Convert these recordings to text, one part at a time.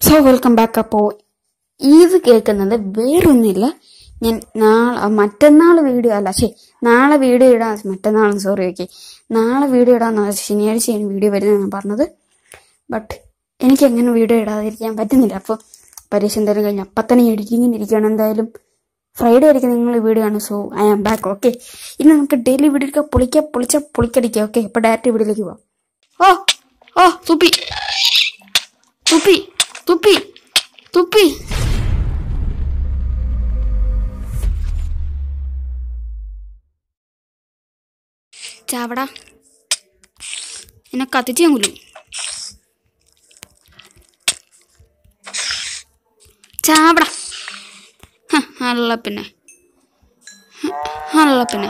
So welcome back അപ്പോൾ ഇത് കേൾക്കുന്നത് വേറൊന്നുമില്ല ഞാൻ നാളെ മറ്റന്നാൾ വീഡിയോ അല്ല ശരി നാളെ വീഡിയോ ഇടാൻ മറ്റന്നാൾ സോറി ഓക്കെ നാളെ വീഡിയോ ഇടാന്ന് ശനിയാഴ്ചയാണ് വീഡിയോ വരുന്നത് ഞാൻ പറഞ്ഞത് ബട്ട് എനിക്ക് എങ്ങനെ വീഡിയോ ഇടാതിരിക്കാൻ പറ്റുന്നില്ല അപ്പോൾ പരീക്ഷ എന്തായാലും കഴിഞ്ഞ് അപ്പം തന്നെ എഡിറ്റിങ്ങിന് ഇരിക്കുകയാണ് എന്തായാലും ഫ്രൈഡേ ആയിരിക്കും നിങ്ങൾ വീഡിയോ ആണ് so I am back okay ഇനി നമുക്ക് ഡെയിലി വീഡിയോ എടുക്കുക പൊളിക്കുക പൊളിച്ച പൊളിക്കടിക്കുക ഓക്കെ അപ്പോൾ ഡയറക്റ്റ് വീഡിയോയിലേക്ക് പോവാം ഓ ഓ തുപ്പി തുപ്പി തുപ്പി തുപ്പി ചാവട എന്നെ കത്തിച്ച് ഞാൻ കൊല്ലും ചാവട ഹ, അല്ല പിന്നെ ഹ, അല്ല പിന്നെ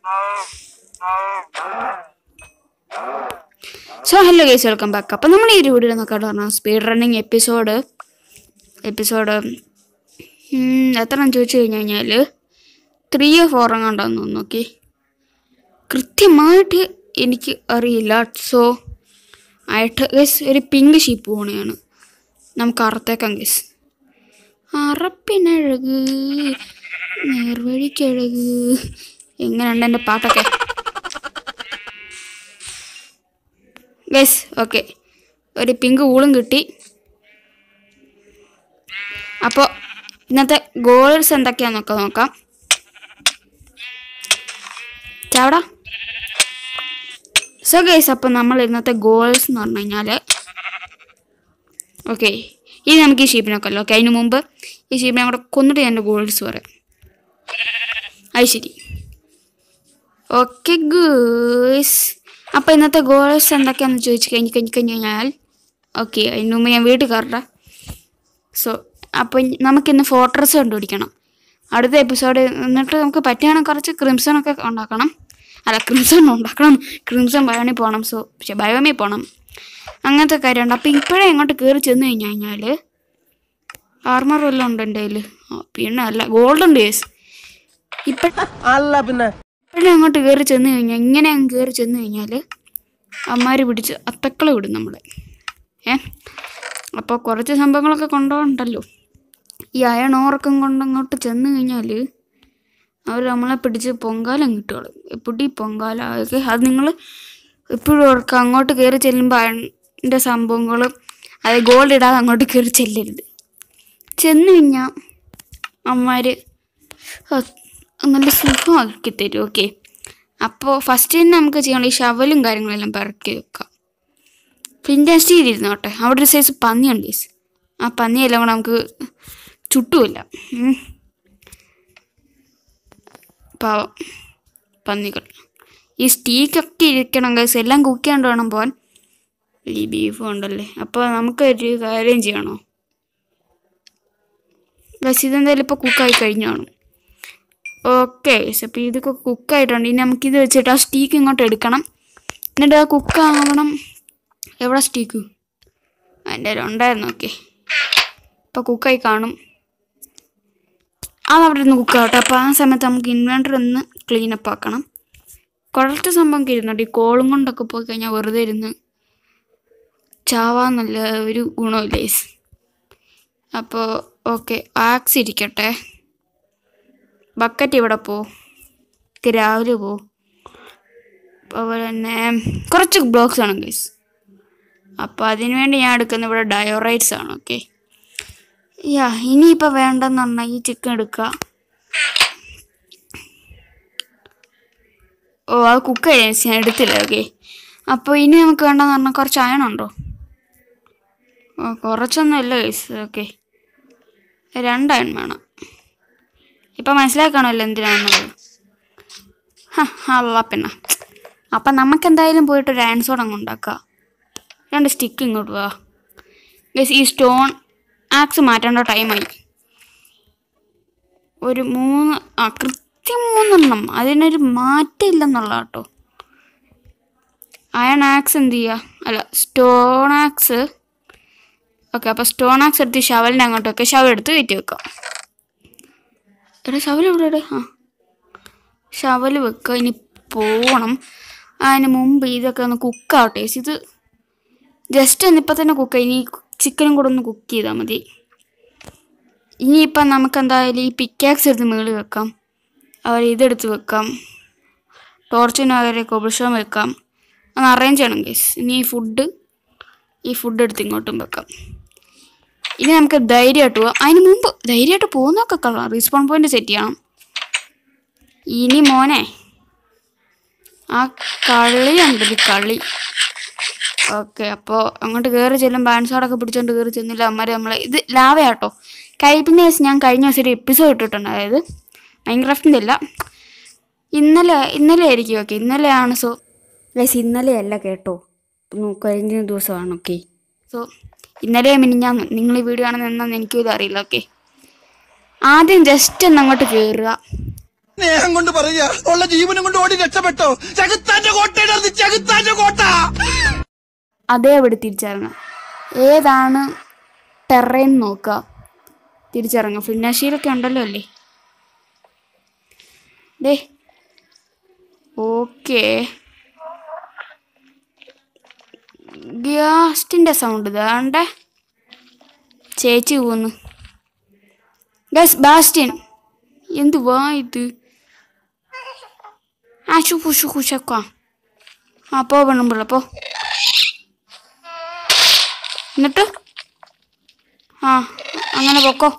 so hello guys welcome back അപ്പം നമ്മൾ ഈ ഒരു വീഡിയോ നോക്കാട്ട് പറഞ്ഞാൽ സ്പീഡ് റണ്ണിങ് എപ്പിസോഡ് എപ്പിസോഡ് എത്ര ചോദിച്ചു കഴിഞ്ഞ് കഴിഞ്ഞാൽ ത്രീയോ ഫോറോ കണ്ടെന്ന് തോന്നുന്നു ഓക്കെ കൃത്യമായിട്ട് എനിക്ക് അറിയില്ല സോ ആയിട്ട് ഗസ് ഒരു പിങ്ക് ഷീപ്പ് പോണെയാണ് നമുക്ക് അറുത്തേക്കാം ഗസ് അറപ്പിനഴക് നേർവഴിക്കഴക് എങ്ങനെയുണ്ട് എൻ്റെ പാട്ടൊക്കെ ഗസ് ഓക്കെ ഒരു പിങ്ക് ഊളും കിട്ടി അപ്പോൾ ഇന്നത്തെ ഗോൾസ് എന്തൊക്കെയാണെന്നൊക്കെ നോക്കാം ചാവടാ സോ ഗൈസ് അപ്പോൾ നമ്മൾ ഇന്നത്തെ ഗോൾസ് എന്ന് പറഞ്ഞു കഴിഞ്ഞാൽ ഓക്കെ ഇനി നമുക്ക് ഈ ഷീപ്പിനെ കൊല്ലാം ഓക്കെ അതിന് മുമ്പ് ഈ ഷീപ്പിനെ കൂടെ കൊന്നിട്ട് ഞാൻ എൻ്റെ ഗോൾസ് പറയാം അത് ശരി ഓക്കെ ഗേഴ്സ് അപ്പോൾ ഇന്നത്തെ ഗോൾസ് എന്തൊക്കെയാണെന്ന് ചോദിച്ചു കഴിഞ്ഞ് കഴിഞ്ഞ് കഴിഞ്ഞ് കഴിഞ്ഞാൽ ഓക്കെ അതിന് മുമ്പ് ഞാൻ വീട്ടിൽ കയറട്ടെ സോ അപ്പോൾ നമുക്കിന്ന് ഫോർട്രസ് കണ്ടുപിടിക്കണം അടുത്ത എപ്പിസോഡ് എന്നിട്ട് നമുക്ക് പറ്റുകയാണെങ്കിൽ കുറച്ച് ക്രിംസൺ ഒക്കെ ഉണ്ടാക്കണം അല്ല ക്രിംസൺ ഉണ്ടാക്കണം ക്രിംസൺ ബയോണിൽ പോകണം സോ പക്ഷെ ബയോമിൽ പോകണം അങ്ങനത്തെ കാര്യമുണ്ട് അപ്പം ഇപ്പോഴേ ഇങ്ങോട്ട് കയറി ചെന്ന് കഴിഞ്ഞ് കഴിഞ്ഞാൽ ആർമർ വല്ലതും ഉണ്ട് എൻ്റെ കയ്യിൽ പിന്നെ അല്ല ഗോൾഡൻ ഡേയ്സ് ഇപ്പോഴും അല്ല പിന്നെ ഇപ്പോഴും അങ്ങോട്ട് കയറി ചെന്ന് കഴിഞ്ഞാൽ ഇങ്ങനെ അങ്ങ് കയറി ചെന്ന് കഴിഞ്ഞാൽ അമ്മമാർ പിടിച്ച് അത്തക്കളെ വിടും നമ്മളെ ഏ അപ്പോൾ കുറച്ച് സംഭവങ്ങളൊക്കെ കൊണ്ടുപോകണ്ടല്ലോ ഈ അയൺ ഓറക്കം കൊണ്ട് അങ്ങോട്ട് ചെന്ന് കഴിഞ്ഞാൽ അവർ നമ്മളെ പിടിച്ച് പൊങ്കാലം കിട്ടുകളും എപ്പിടി പൊങ്കാല അതൊക്കെ അത് നിങ്ങൾ എപ്പോഴും ഓർക്കുക അങ്ങോട്ട് കയറി ചെല്ലുമ്പോൾ അയണിൻ്റെ സംഭവങ്ങൾ അത് ഗോൾഡ് ഇടാതെ അങ്ങോട്ട് കയറി ചെല്ലരുത് ചെന്ന് കഴിഞ്ഞാൽ അമ്മമാർ നല്ല സുഖമാക്കി തരും ഓക്കെ അപ്പോൾ ഫസ്റ്റ് തന്നെ നമുക്ക് ചെയ്യണം ഈ ഷവലും കാര്യങ്ങളെല്ലാം പിറക്കി വെക്കാം ഫ്ലിൻ്റ് ആൻഡ് സ്റ്റീൽ ഇരുന്നോട്ടെ അവിടെ ഒരു സൈസ് പന്നിയുണ്ട് ഗൈസ് ആ പന്നിയെല്ലാം കൂടെ നമുക്ക് ചുട്ടുമില്ല ഉം. പാവം പന്നികൾ ഈ സ്റ്റീക്കൊക്കെ ഇരിക്കണം ഗൈസ് എല്ലാം കുക്ക് ചെയ്യാണ്ട് വേണം പോകാൻ ഈ ബീഫ് ഉണ്ടല്ലേ അപ്പോൾ നമുക്ക് ഒരു കാര്യം ചെയ്യണോ ഗൈസ് ഇതെന്തായാലും ഇപ്പോൾ കുക്കായി കഴിഞ്ഞാണ് ഓക്കെ ഗൈസ് അപ്പോൾ ഇതൊക്കെ കുക്കായിട്ടുണ്ട് ഇനി നമുക്കിത് വെച്ചിട്ട് ആ സ്റ്റീക്ക് ഇങ്ങോട്ട് എടുക്കണം എന്നിട്ട് ആ കുക്കാവണം എവിടെ സ്റ്റീക്ക് അതിൻ്റെ ഉണ്ടായിരുന്നു ഓക്കെ ഇപ്പോൾ കുക്കായി കാണും അത് അവിടെ നിന്ന് കുക്കാവട്ടെ അപ്പോൾ ആ സമയത്ത് നമുക്ക് ഇൻവെർട്ടർ ഒന്ന് ക്ലീനപ്പ് ആക്കണം കുറച്ച് സംഭവം ഇരുന്നുണ്ട് ഈ കോളും കൊണ്ടൊക്കെ പോയി കഴിഞ്ഞാൽ വെറുതെ ഇരുന്ന് ചാവാന്നല്ല ഒരു ഗുണമില്ല ഗൈസ് അപ്പോൾ ഓക്കെ ആക്സ് ഇരിക്കട്ടെ ബക്കറ്റ് ഇവിടെ പോ രാവിലെ പോ അതുപോലെ തന്നെ കുറച്ച് ബ്ലോക്സ് ആണ് ഗൈസ് അപ്പോൾ അതിനു വേണ്ടി ഞാൻ എടുക്കുന്ന ഇവിടെ ഡയോറൈറ്റ്സ് ആണ് ഓക്കെ യാ ഇനിയിപ്പോൾ വേണ്ടെന്ന് പറഞ്ഞാൽ ഈ ചിക്കൻ എടുക്കുക ഓ അത് കുക്ക് ചെയ്യാൻ ഞാൻ എടുത്തില്ല ഓക്കെ അപ്പോൾ ഇനി നമുക്ക് വേണ്ടെന്ന് പറഞ്ഞാൽ കുറച്ച് അയൺ ഉണ്ടോ ഓ കുറച്ചൊന്നും ഇല്ല ഗൈസ് ഓക്കെ രണ്ട് അയൺ വേണം ഇപ്പം മനസ്സിലാക്കണമല്ലോ എന്തിനാണെന്നുള്ളത് ഹ അല്ല പിന്നെ അപ്പം നമുക്ക് എന്തായാലും പോയിട്ട് ഒരു ആൻസോൺ അങ്ങ് ഉണ്ടാക്കാം രണ്ട് സ്റ്റിക്ക് ഇങ്ങോട്ട് വാ ഗൈസ് ഈ സ്റ്റോൺ ആക്സ് മാറ്റേണ്ട ടൈമായി ഒരു മൂന്ന് ആ കൃത്യം മൂന്നെണ്ണം അതിനൊരു മാറ്റമില്ലെന്നുള്ള കേട്ടോ അയൺ ആക്സ് എന്ത് ചെയ്യുക അല്ല സ്റ്റോൺ ആക്സ് ഓക്കെ അപ്പോൾ സ്റ്റോൺ ആക്സ് എടുത്ത് ഷവലിൻ്റെ അങ്ങോട്ടൊക്കെ ഷവൽ എടുത്ത് കയറ്റി വെക്കാം എടാ ഷവൽ എവിടെ എവിടെ ആ ഷവൽ വെക്കുക ഇനി പോകണം അതിന് മുമ്പ് ഇതൊക്കെ ഒന്ന് കുക്കാവട്ടെ ഇത് ജസ്റ്റ് ഒന്ന് ഇപ്പം തന്നെ കുക്ക് ഇനി ചിക്കനും കൂടെ ഒന്ന് കുക്ക് ചെയ്താൽ മതി ഇനിയിപ്പം നമുക്ക് എന്തായാലും ഈ പിക്കാക്സ് എടുത്ത് മുകളിൽ വെക്കാം അവർ ഇതെടുത്ത് വെക്കാം ടോർച്ചിന് പകരം കൊബിൾഷോം വെക്കാം ഒന്ന് അറേഞ്ച് ചെയ്യണം കേസ് ഇനി ഈ ഫുഡ് ഈ ഫുഡ് എടുത്ത് ഇങ്ങോട്ടും വെക്കാം ഇനി നമുക്ക് ധൈര്യമായിട്ട് പോവാം അതിന് മുമ്പ് ധൈര്യമായിട്ട് പോകുന്നൊക്കെ കളാം റീസ്പോൺ പോയിന്റ് സെറ്റ് ചെയ്യണം ഇനി മോനെ ആ കളിയുണ്ടൊരു കളി ഓക്കെ അപ്പോൾ അങ്ങോട്ട് കയറി ചെല്ലും ബാൻസോടൊക്കെ പിടിച്ചോണ്ട് കയറി ചെന്നില്ല അമ്മമാരെ നമ്മളെ ഇത് ലാവയാട്ടോ കഴിഞ്ഞ ദിവസം ഞാൻ കഴിഞ്ഞ ദിവസം ഒരു എപ്പിസോഡ് ഇട്ടിട്ടുണ്ട് അതായത് മൈൻക്രാഫ്റ്റിൻ്റെ അല്ല ഇന്നലെ ഇന്നലെ ആയിരിക്കും ഓക്കെ ഇന്നലെയാണ് സോ ഗൈസ് ഇന്നലെയല്ല കേട്ടോ ഒന്ന് കഴിഞ്ഞ ദിവസമാണ് ഓക്കെ സോ ഇന്നലെ മിനിഞ്ഞാൻ നിങ്ങൾ ഈ വീഡിയോ ആണെന്ന് എന്നാന്ന് എനിക്കും ഇത് അറിയില്ല ഓക്കെ ആദ്യം ജസ്റ്റ് ഒന്ന് അങ്ങോട്ട് കയറുക സ്നേഹം കൊണ്ട് പറയാ ഉള്ള ജീവനും കൊണ്ട് ഓടി രക്ഷപ്പെട്ടോ ചകുത്താന്റെ കോട്ടയുടെ ചകുത്താന്റെ കോട്ട അതേപടി തിരിച്ചിറങ്ങുക ഏതാണ് ടെറൈൻ നോക്കുക തിരിച്ചിറങ്ങുക ഫിന്നാശീലൊക്കെ ഉണ്ടല്ലോ അല്ലേ ദേ ഓക്കെ ഗ്യാസ്റ്റിൻ്റെ സൗണ്ട് ഇതാണ്ടേ ചേച്ചി പോന്നു ഗസ് ബാസ്റ്റിൻ എന്തുവാ ഇത് ആ ഷുക്കു ഷുക്കു ഷക്ക ആ പോ പെണ്ണുമ്പിള്ള പോ എന്നിട്ട് ആ അങ്ങനെ പൊക്കോ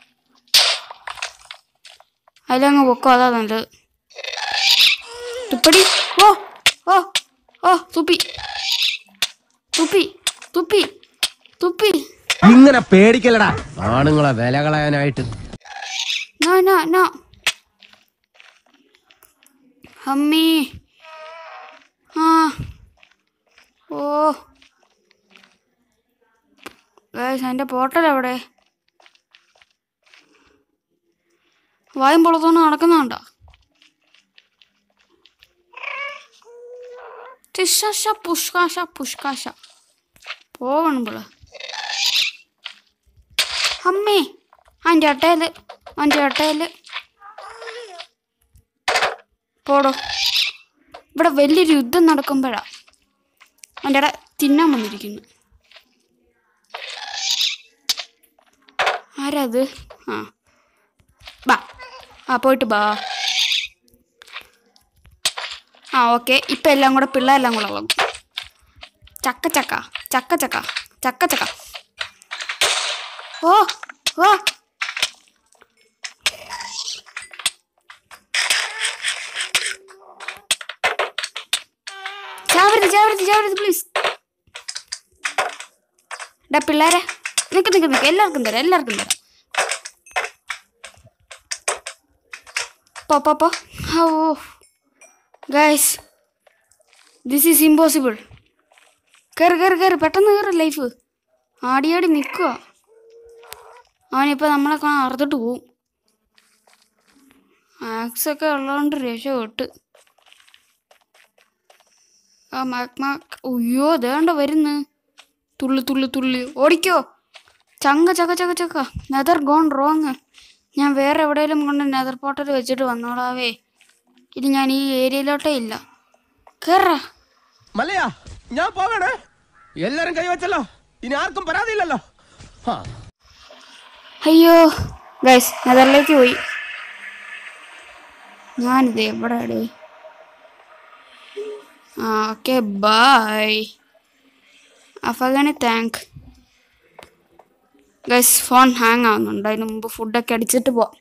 അതിലങ്ങ് പൊക്കോ അതാ നല്ലത് തുപ്പടി ഓ ഓ ഓ തുപ്പി തുപ്പി തുപ്പി തുപ്പി ഇങ്ങനെ പേടിക്കലടാ ആണുങ്ങളെ വില കളയാനായിട്ട് നോ നോ നോ അമ്മേ ആ ഓ ഗൈസ് എൻ്റെ പോട്ടൽ എവിടെ വായും പുറത്തോണ്ട് നടക്കുന്നുണ്ടോ ടിഷ പുഷ്കാശ പുഷ്കാശ പോവണം പിള്ള അമ്മേ അതിൻ്റെ അട്ടയിൽ അതിൻ്റെ അട്ടയിൽ പോടോ ഇവിടെ വലിയൊരു യുദ്ധം നടക്കുമ്പോഴാ അവൻ്റെ ഇട തിന്നാൻ വന്നിരിക്കുന്നു ആരാത് ആ ബാ ആ പോയിട്ട് ബാ ആ ഓക്കെ ഇപ്പം എല്ലാം കൂടെ പിള്ളേരെല്ലാം കൂടെ ഉള്ളു ചക്ക ചക്ക ചക്ക ചക്ക ചക്ക ചക്ക ഓ ഓ ചാവരുത് ചാവരുത് ചാവരുത് പ്ലീസ് ഡാ പിള്ളേരെ നിക്ക് നിക്ക് നിക്ക് എല്ലാവർക്കും തരാം എല്ലാവർക്കും തരാം പോ പോ പോ ഓ ഗൈസ് ദിസ് ഈസ് ഇമ്പോസിബിൾ കയറി കയറി കയറി പെട്ടെന്ന് കയറി ലൈഫ് ആടിയാടി നിൽക്കുക അവനിപ്പോൾ നമ്മളെ കാണാൻ അറുത്തിട്ട് പോവും ആക്സൊക്കെ ഉള്ളതുകൊണ്ട് രക്ഷപ്പെട്ട് ആ മാക് മാക് അയ്യോ ദേണ്ട വരുന്ന് തുള്ളി തുള്ളി തുള്ളി ഓടിക്കോ ചങ്ക ചക്ക ചക്ക ചക്ക നെതർ ഗോൺ റോങ് ഞാൻ വേറെ എവിടെയെങ്കിലും കൊണ്ട് നെതർ പോട്ടൽ വെച്ചിട്ട് വന്നോളാവേ ഇത് ഞാൻ ഈ ഏരിയയിലോട്ടേ ഇല്ല കേറാ മല്ലയാ ഞാൻ പോവേണേ എല്ലാരും കൈവച്ചല്ലോ ഇനി ആർക്കും പരാതിയില്ലല്ലോ ആ അയ്യോ ഗൈസ് നെതറിലേക്ക് പോയി ഞാനിത് എവിടെയാടേ ആ ഓക്കെ ബൈ അഫഗാനി താങ്ക് ഗൈസ് ഫോൺ ഹാങ് ആവുന്നുണ്ട് അതിന് മുമ്പ് ഫുഡൊക്കെ അടിച്ചിട്ട് പോവാം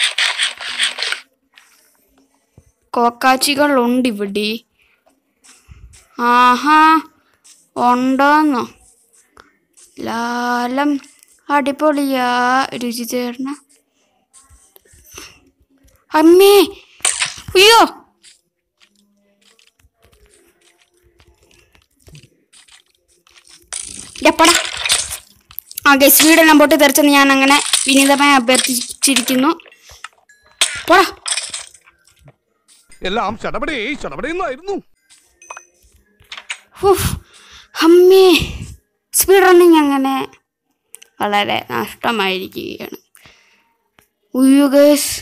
കോക്കാച്ചികളുണ്ട് ഇവിടെ ആഹാ ഉണ്ടോന്നോ ലാലം അടിപൊളിയാ രുചി ചേർന്ന അമ്മേ അയ്യോ എപ്പടാ ആ ഗസ് വീടെല്ലാം പൊട്ടി തെറിച്ചെന്ന് ഞാൻ അങ്ങനെ വിനീതമായി അഭ്യർത്ഥിച്ചിരിക്കുന്നു പോടാ എല്ലാം ചടപടേ ചടപടേന്നായിരുന്നു ഉഫ്, അമ്മേ സ്പീഡ് റണ്ണിങ് അങ്ങനെ വളരെ നഷ്ടമായിരിക്കുകയാണ് ഉയ്യോ ഗേസ്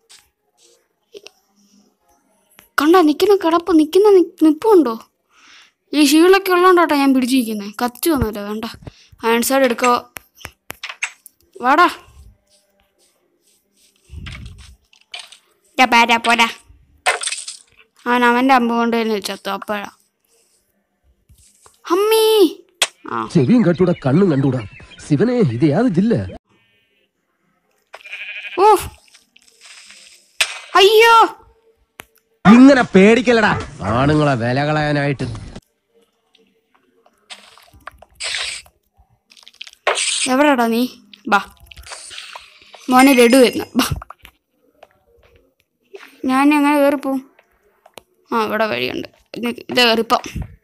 കണ്ടോ നിൽക്കുന്ന കിടപ്പ് നിൽക്കുന്ന നിപ്പുണ്ടോ ഈ ഷീളൊക്കെ ഉള്ളതുകൊണ്ടാട്ടോ ഞാൻ പിടിച്ചിരിക്കുന്നത് കത്തി വന്നില്ല വേണ്ട ആൻസർ എടുക്കോ വാടാ പാരാ പോരാ അവൻ അവൻ്റെ അമ്പ് കൊണ്ട് തന്നെ ചത്തു അപ്പോഴാ അമ്മീ ആ ചെവിയും കണ്ടൂടാ കണ്ണും കണ്ടൂടാ ശിവനെ ഇത് യാത് ജില്ല ഓ അയ്യോ ഇങ്ങനെ പേടിക്കലടാ ആണുങ്ങളെ വില കളയാനായിട്ട് എവിടെടാ നീ ബാ മോനെ ലഡു വരുന്ന ബാ ഞാൻ എങ്ങനെ കയറിപ്പോവും ആ ഇവിടെ വഴിയുണ്ട് ഇത് ഇത് കയറിപ്പോ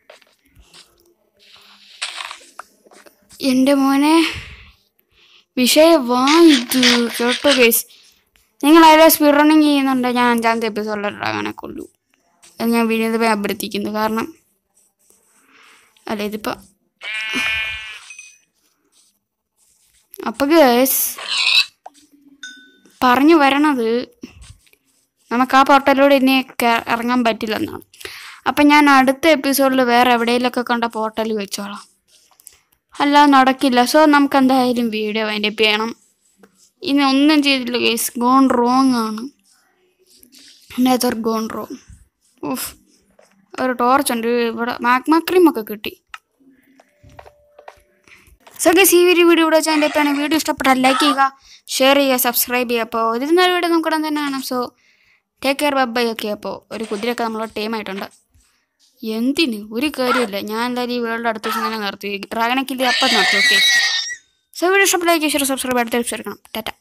എൻ്റെ മോനെ വിഷയവാ ഇത് കേട്ടോ കേസ് നിങ്ങൾ അതിലെ സ്പീഡ് റണ്ണിങ് ചെയ്യുന്നുണ്ട് ഞാൻ അഞ്ചാമത്തെ എപ്പിസോഡിൽ അങ്ങനെ കൊള്ളൂ അത് ഞാൻ വിനീതമായി അഭ്യർത്ഥിക്കുന്നു കാരണം അല്ല ഇതിപ്പോൾ അപ്പോൾ ഗേസ് പറഞ്ഞു വരണത് നമുക്ക് ആ പോർട്ടലിലൂടെ ഇനി കേ- ഇറങ്ങാൻ പറ്റില്ലെന്നാണ് അപ്പം ഞാൻ അടുത്ത എപ്പിസോഡിൽ വേറെ എവിടെയെങ്കിലൊക്കെ കണ്ട പോർട്ടൽ വെച്ചോളാം അല്ല നടക്കില്ല സോ നമുക്ക് എന്തായാലും വീഡിയോ വൈൻഡപ്പ് ചെയ്യണം ഇനി ഒന്നും ചെയ്തില്ല ഗേസ് ഗോൺ റോങ് ആണ് നെതർ ഗോൺ റോങ് ഉഫ് ഒരു ടോർച്ച് ഉണ്ട് ഇവിടെ മാഗ്മ ക്രീം ഒക്കെ കിട്ടി സോ ഗസ് ഈ ഒരു വീഡിയോ ഇവിടെ വെച്ചാൽ എൻ്റെ ഇപ്പം വീഡിയോ ഇഷ്ടപ്പെട്ടാൽ ലൈക്ക് ചെയ്യുക ഷെയർ ചെയ്യുക സബ്സ്ക്രൈബ് ചെയ്യുക അപ്പോൾ ഇതിന്നൊരു വീഡിയോ നമുക്ക് ഉടൻ തന്നെ കാണാം സോ ടേക്ക് കെയർ ബൈ ഒക്കെ അപ്പോൾ ഒരു കുതിരയൊക്കെ നമ്മളോട് ടീമായിട്ടുണ്ട് എന്തിന് ഒരു കാര്യമില്ല ഞാൻ എന്തായാലും ഈ വേൾഡ് അടുത്ത ദിവസം തന്നെ നിർത്തി ഡ്രാഗണക്കില്ല അപ്പം നിർത്തി ഓക്കെ സോ വീഡിയോ ഇഷ്ടപ്പെട്ടാൽ ലൈക്ക് ഷെയർ സബ്സ്ക്രൈബ് അടുത്ത എടുക്കണം ടാറ്റ